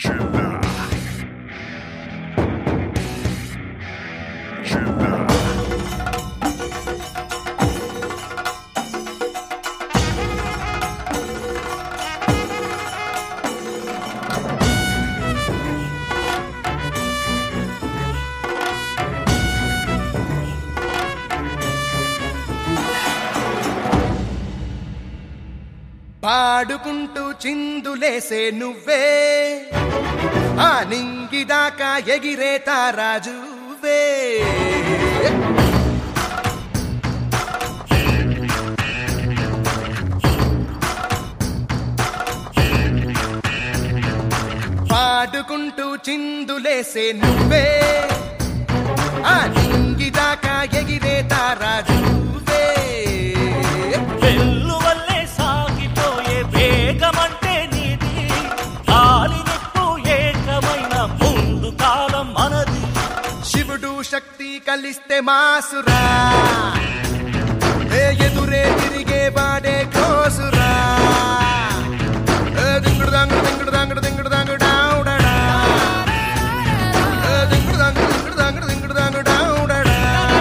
Chilla. Chilla. పాడుకుంటూ చిందులేసే నువ్వే ఆ నింగిదాకా ఎగిరే తారాజువే పాడుకుంటూ చిందులేసే నువ్వే ఆ నింగిదాకా ఎగిరే తారాజువే వెల్లువల్లే సాగిపోయే వేగమంటే నీది గాలి నిప్పు ఏకమైన ముందు కాలం మనది శివుడు శక్తి కలిస్తే మాసురా ఏ ఎదురే తిరిగే వాడే కోసురా ఏ దింగుడు దాంగుడు దింగుడు దాంగుడు దింగుడు దాంగుడు డావుడడా. ఏ దింగుడు దాంగుడు దింగుడు దాంగుడు దింగుడు దాంగుడు డావుడడా.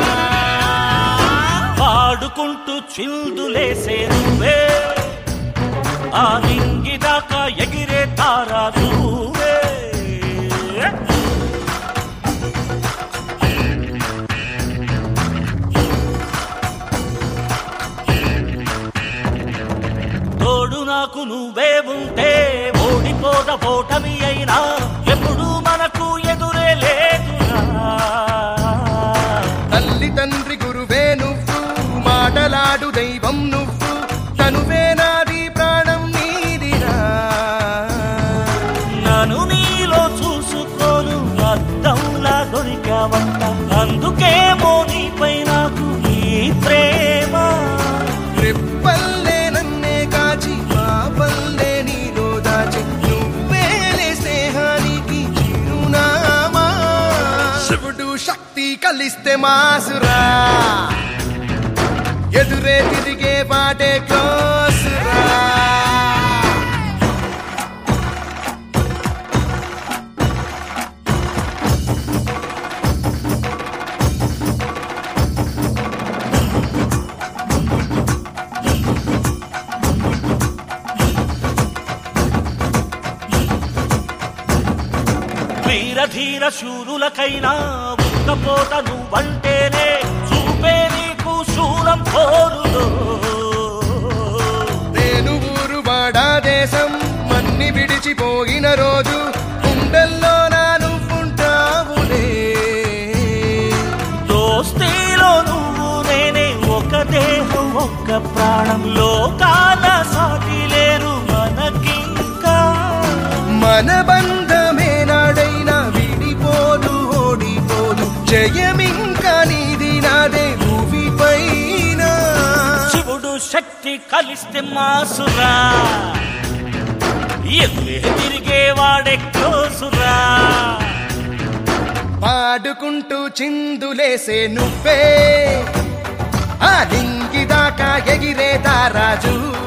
పాడుకుంటూ చిందులేసే నువ్వే ఆ నింగిదాకా ఎగిరే తారా నువ్వే తోడు నాకు నువ్వే ఉంటే ఓడిపోద ఓటమి అయినా ఎప్పుడు మనకు ఎదురే లేదురా తల్లి తండ్రి గురువే నువ్వు మాటలాడు దైవం నువ్వు తనువే నాది ప్రాణం నీదిరా నన్ను నీలో చూసుకోను అద్దంలా దొరికావంట అందుకేమో నీపై నాకు ఈ ప్రేమ రెప్పల్లే నన్నే కాచి మా పల్లె నీలో దాచి నువ్వేలే స్నేహానికి చిరునామా శివుడు శక్తి కలిస్తే మాసురా ఎదురే తిరిగే వాడే కోసురా వీరధీర శూరులకైనా ఉక్కపోత నువ్వంటేనే చూపే నీకు శూలం పోరులో నేను ఊరు వాడా దేశం మన్ని విడిచిపోయిన రోజు గుండెల్లో నా నువ్వుంటావులే దోస్తీలో నువ్వు నేనే ఒక దేహం ఒక్క ప్రాణం లోకాల సాటి లేరు మనకింకా మన బంధమే నాడైనా విడిపోదు ఓడిపోదు జయమింకా నీది నాదే భూమి పైన శివుడు శక్తి కలిస్తే మాసురా ఎదురే తిరిగేవాడే కోసురా పాడుకుంటూ చిందులేసే నువ్వే ఆ లింగిదాకా ఎగిరే తారాజు